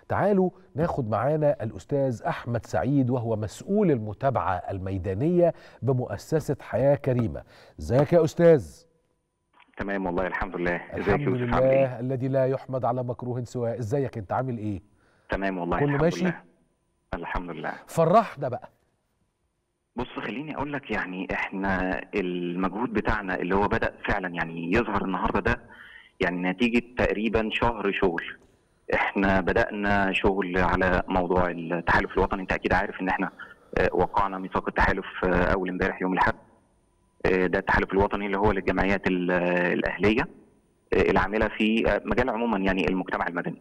تعالوا ناخد معانا الأستاذ أحمد سعيد وهو مسؤول المتابعة الميدانية بمؤسسة حياة كريمة ازيك يا أستاذ تمام والله الحمد لله ازيك الحمد يا يوسف عامل لله ايه الذي لا يحمد على مكروه سواه ازيك انت عامل ايه تمام والله كله الحمد ماشي؟ لله الحمد لله فرحنا بقى بص خليني اقول لك يعني احنا المجهود بتاعنا اللي هو بدأ فعلا يعني يظهر النهارده ده يعني نتيجة تقريبا شهر شغل احنا بدأنا شغل على موضوع التحالف الوطني انت اكيد عارف ان احنا آه، وقعنا ميثاق التحالف آه، اول امبارح يوم الاحد آه، ده التحالف الوطني اللي هو للجمعيات ال- آه، الاهليه آه، العامله في آه، مجال عموما يعني المجتمع المدني.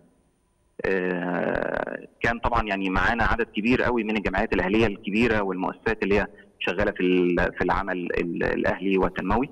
آه، كان طبعا يعني معانا عدد كبير قوي من الجمعيات الاهليه الكبيره والمؤسسات اللي هي شغاله في ال- في العمل ال- الاهلي والتنموي.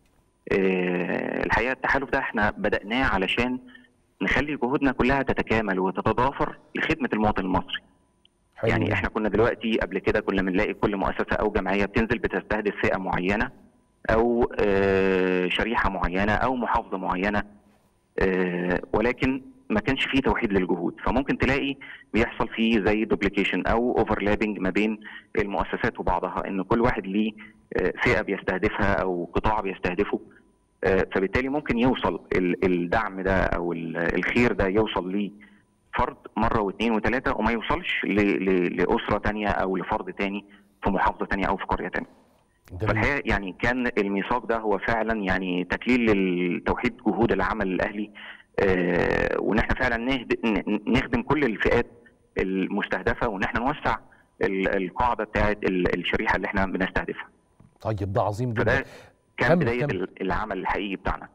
آه، الحقيقه التحالف ده احنا بدأناه علشان نخلي جهودنا كلها تتكامل وتتضافر لخدمه المواطن المصري. حلو يعني جدا. احنا كنا دلوقتي قبل كده كنا بنلاقي كل مؤسسه او جمعيه بتنزل بتستهدف فئه معينه او آه، شريحه معينه او محافظه معينه آه، ولكن ما كانش فيه توحيد للجهود فممكن تلاقي بيحصل فيه زي دوبليكيشن او اوفرلابنج ما بين المؤسسات وبعضها ان كل واحد ليه آه، فئه بيستهدفها او قطاع بيستهدفه آه، فبالتالي ممكن يوصل ال- الدعم ده او ال- الخير ده يوصل ليه فرد مره واثنين وثلاثه وما يوصلش ل- ل- لاسره تانية او لفرد تاني في محافظه تانية او في قريه تانية. جميل. فالحقيقه يعني كان الميثاق ده هو فعلا يعني تكليل لتوحيد جهود العمل الاهلي آه، وان احنا فعلا نهد- ن- نخدم كل الفئات المستهدفه وان احنا نوسع ال- القاعده بتاعه ال- الشريحه اللي احنا بنستهدفها. طيب ده عظيم جدا فده كان كمل- بدايه كمل. ال- العمل الحقيقي بتاعنا.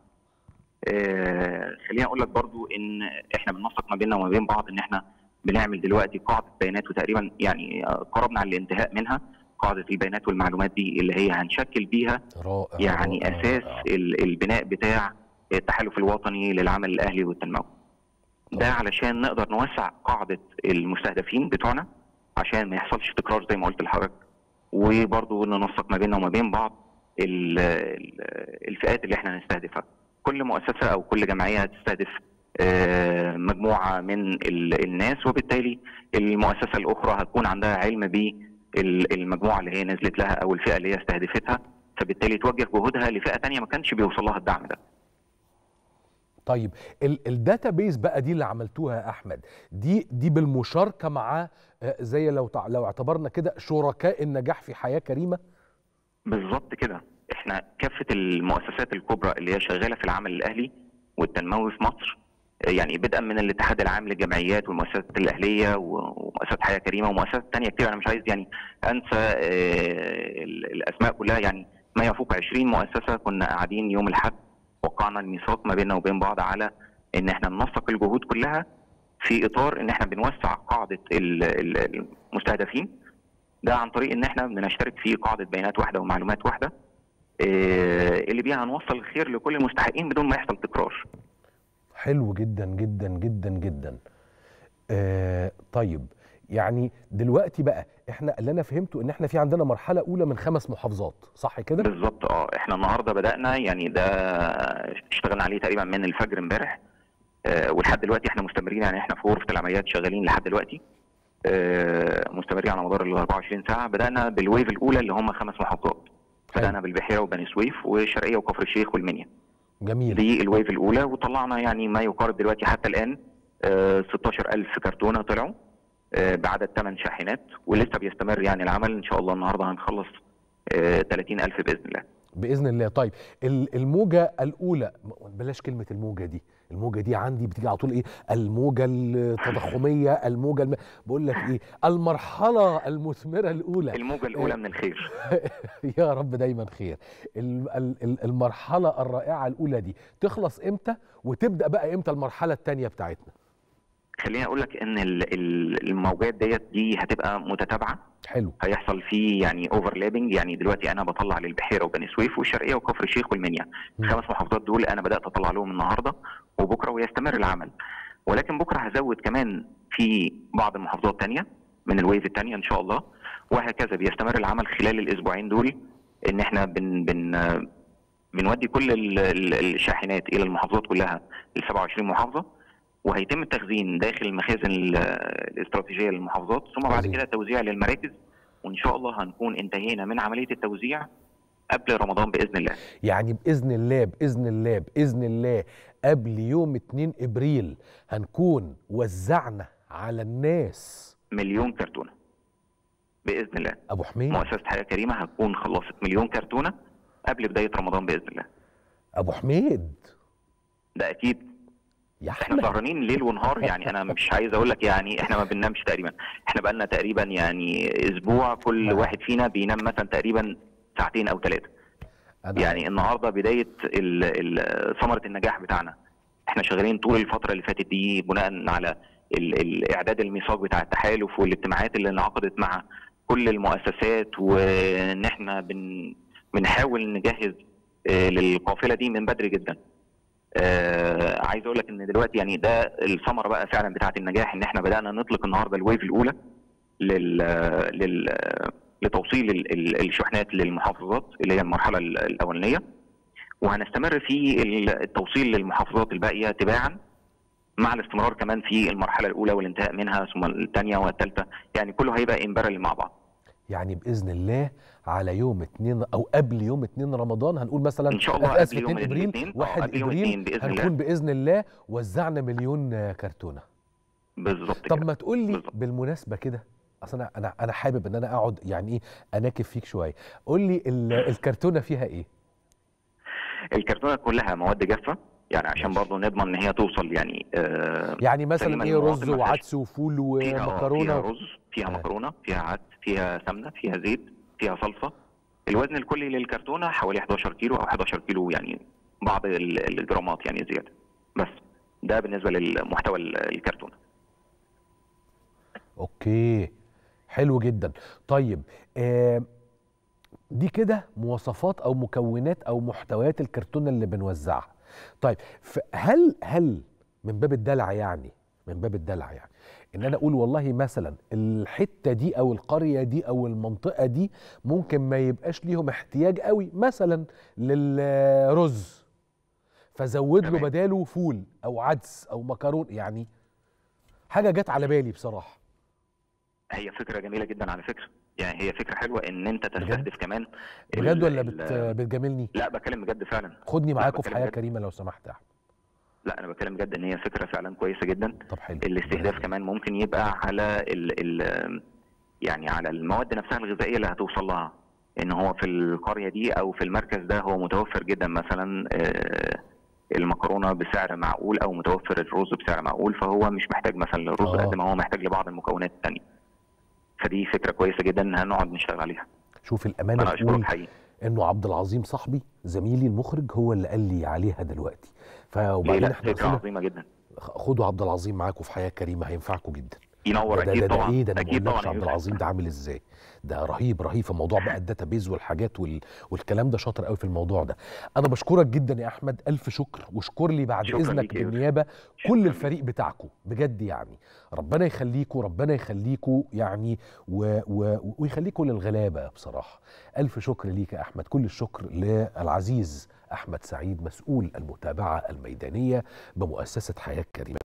آه خليني اقول لك برضو ان احنا بننسق ما بيننا وما بين بعض ان احنا بنعمل دلوقتي قاعده بيانات وتقريبا يعني آه، قربنا على الانتهاء منها قاعده البيانات والمعلومات دي اللي هي هنشكل بيها رائع يعني رائع، اساس رائع. ال- البناء بتاع التحالف الوطني للعمل الاهلي والتنموي. ده طبعا. علشان نقدر نوسع قاعده المستهدفين بتوعنا عشان ما يحصلش تكرار زي ما قلت لحضرتك وبرضه ننسق ما بيننا وما بين بعض ال- ال- الفئات اللي احنا هنستهدفها. كل مؤسسه او كل جمعيه هتستهدف آه، مجموعه من ال- الناس وبالتالي المؤسسه الاخرى هتكون عندها علم بالمجموعه اللي هي نزلت لها او الفئه اللي هي استهدفتها فبالتالي توجه جهودها لفئه تانية ما كانش بيوصل لها الدعم ده. طيب الداتا بيز بقى دي اللي عملتوها يا احمد دي دي بالمشاركه مع آه، زي لو تع- لو اعتبرنا كده شركاء النجاح في حياه كريمه بالظبط كده احنا كافه المؤسسات الكبرى اللي هي شغاله في العمل الاهلي والتنموي في مصر آه، يعني بدءا من الاتحاد العام للجمعيات والمؤسسات الاهليه و- ومؤسسات حياه كريمه ومؤسسات تانية كتير انا مش عايز يعني انسى آه، ال- الاسماء كلها يعني ما يفوق 20 مؤسسه كنا قاعدين يوم الاحد وقعنا الميثاق ما بيننا وبين بعض على ان احنا ننسق الجهود كلها في اطار ان احنا بنوسع قاعده ال- ال- المستهدفين ده عن طريق ان احنا بنشترك في قاعده بيانات واحده ومعلومات واحده آه، اللي بيها هنوصل الخير لكل المستحقين بدون ما يحصل تكرار حلو جدا جدا جدا جدا آه طيب يعني دلوقتي بقى احنا اللي انا فهمته ان احنا في عندنا مرحله اولى من خمس محافظات صح كده بالظبط اه احنا النهارده بدانا يعني ده اشتغلنا عليه تقريبا من الفجر امبارح آه، ولحد دلوقتي احنا مستمرين يعني احنا في غرفه العمليات شغالين لحد دلوقتي آه، مستمرين على مدار ال 24 ساعه بدانا بالويف الاولى اللي هم خمس محافظات بدانا بالبحيره وبني سويف والشرقيه وكفر الشيخ والمنيا جميل دي الويف الاولى وطلعنا يعني ما يقارب دلوقتي حتى الان آه، 16000 كرتونه طلعوا آه، بعدد 8 شاحنات ولسه بيستمر يعني العمل ان شاء الله النهارده هنخلص آه، 30000 باذن الله باذن الله طيب ال- الموجه الاولى م- بلاش كلمه الموجه دي الموجه دي عندي بتيجي على طول ايه الموجه التضخميه الموجه الم... بقول لك ايه المرحله المثمره الاولى الموجه الاولى من الخير يا رب دايما خير ال- ال- ال- المرحله الرائعه الاولى دي تخلص امتى وتبدا بقى امتى المرحله الثانيه بتاعتنا خليني اقول لك ان ال- ال- الموجات ديت دي هتبقى متتابعه حلو هيحصل فيه يعني اوفرلابنج يعني دلوقتي انا بطلع للبحيره وبني سويف والشرقيه وكفر الشيخ والمنيا مم. الخمس محافظات دول انا بدات اطلع لهم النهارده وبكره ويستمر العمل ولكن بكره هزود كمان في بعض المحافظات الثانيه من الويف الثانيه ان شاء الله وهكذا بيستمر العمل خلال الاسبوعين دول ان احنا بن بن بنودي كل ال- ال- الشاحنات الى المحافظات كلها ال 27 محافظه وهيتم التخزين داخل المخازن ال- الاستراتيجيه للمحافظات ثم بعد عظيم. كده توزيع للمراكز وان شاء الله هنكون انتهينا من عمليه التوزيع قبل رمضان باذن الله يعني باذن الله باذن الله باذن الله قبل يوم 2 ابريل هنكون وزعنا على الناس مليون كرتونه باذن الله ابو حميد مؤسسه حياه كريمه هتكون خلصت مليون كرتونه قبل بدايه رمضان باذن الله ابو حميد ده اكيد يا احنا احمد سهرانين ليل ونهار يعني انا مش عايز اقول لك يعني احنا ما بننامش تقريبا احنا بقالنا تقريبا يعني اسبوع كل نعم. واحد فينا بينام مثلا تقريبا ساعتين او ثلاثه أنا يعني النهارده بدايه ال- ال- ثمره النجاح بتاعنا احنا شغالين طول الفتره اللي فاتت دي بناء على ال- ال- اعداد الميثاق بتاع التحالف والاجتماعات اللي انعقدت مع كل المؤسسات وان احنا بن بنحاول نجهز آه، للقافله دي من بدري جدا آه عايز اقول لك ان دلوقتي يعني ده الثمره بقى فعلا بتاعه النجاح ان احنا بدانا نطلق النهارده الويف الاولى لل لل لتوصيل ال- ال- الشحنات للمحافظات اللي هي المرحله ال- الاولانيه وهنستمر في ال- التوصيل للمحافظات الباقيه تباعا مع الاستمرار كمان في المرحله الاولى والانتهاء منها ثم الثانيه والثالثه يعني كله هيبقى امبارل مع بعض يعني باذن الله على يوم 2 او قبل يوم 2 رمضان هنقول مثلا إن شاء الله آسف، قبل يوم 2 ابريل الاثنين. آه، 1 قبل يوم ابريل الاثنين بإذن الله. هنكون باذن الله وزعنا مليون آه، كرتونه بالظبط طب كده. ما تقول لي بالظبط. بالمناسبه كده اصل انا انا انا حابب ان انا اقعد يعني ايه اناكف فيك شويه قول لي ال- الكرتونه فيها ايه الكرتونه كلها مواد جافه يعني عشان ماشي. برضه نضمن ان هي توصل يعني آه يعني مثلا تقريباً ايه المواطن رز ما فيهاش- وعدس وفول فيها آه، ومكرونه فيها و- رز فيها آه. مكرونه فيها عدس فيها سمنه فيها زيت فيها صلصه الوزن الكلي للكرتونه حوالي 11 كيلو او 11 كيلو يعني بعض ال- الجرامات يعني زياده بس ده بالنسبه للمحتوى ال- الكرتونه اوكي حلو جدا طيب آه دي كده مواصفات او مكونات او محتويات الكرتونه اللي بنوزعها طيب ف- هل هل من باب الدلع يعني من باب الدلع يعني ان انا اقول والله مثلا الحته دي او القريه دي او المنطقه دي ممكن ما يبقاش ليهم احتياج قوي مثلا للرز فزود له تمام. بداله فول او عدس او مكرون يعني حاجه جت على بالي بصراحه هي فكره جميله جدا على فكره يعني هي فكره حلوه ان انت تستهدف كمان ال- بجد ولا ال- بت... بتجاملني لا بتكلم بجد فعلا خدني معاكم في بتكلم حياه بجد. كريمه لو سمحت يا احمد لا انا بتكلم بجد ان هي فكره فعلا كويسه جدا طب حلو الاستهداف كمان ممكن يبقى على ال ال يعني على المواد نفسها الغذائيه اللي هتوصل لها ان هو في القريه دي او في المركز ده هو متوفر جدا مثلا آه، المكرونه بسعر معقول او متوفر الرز بسعر معقول فهو مش محتاج مثلا للرز آه. قد ما هو محتاج لبعض المكونات الثانيه فدي فكره كويسه جدا هنقعد نشتغل عليها شوف الامانه انا تقول اشكرك حقيقي انه عبد العظيم صاحبي زميلي المخرج هو اللي قال لي عليها دلوقتي ليه فوبعدين لا احنا فكره قلنا عظيمه جدا خدوا عبد العظيم معاكم في حياه كريمه هينفعكم جدا ينور ده, ده, اكيد ده, ده طبعا ايه ده انا اكيد بقول طبعا لكش عبد يا يوسف. العظيم ده عامل ازاي ده رهيب رهيب في موضوع بقى الداتابيز والحاجات وال... والكلام ده شاطر قوي في الموضوع ده انا بشكرك جدا يا احمد الف شكر واشكر لي بعد شكراً اذنك ليك يا يوسف. بالنيابه شكراً كل ليك. الفريق بتاعكم بجد يعني ربنا يخليكم ربنا يخليكم يعني و... و... ويخليكم للغلابه بصراحه الف شكر ليك يا احمد كل الشكر للعزيز احمد سعيد مسؤول المتابعه الميدانيه بمؤسسه حياه كريمه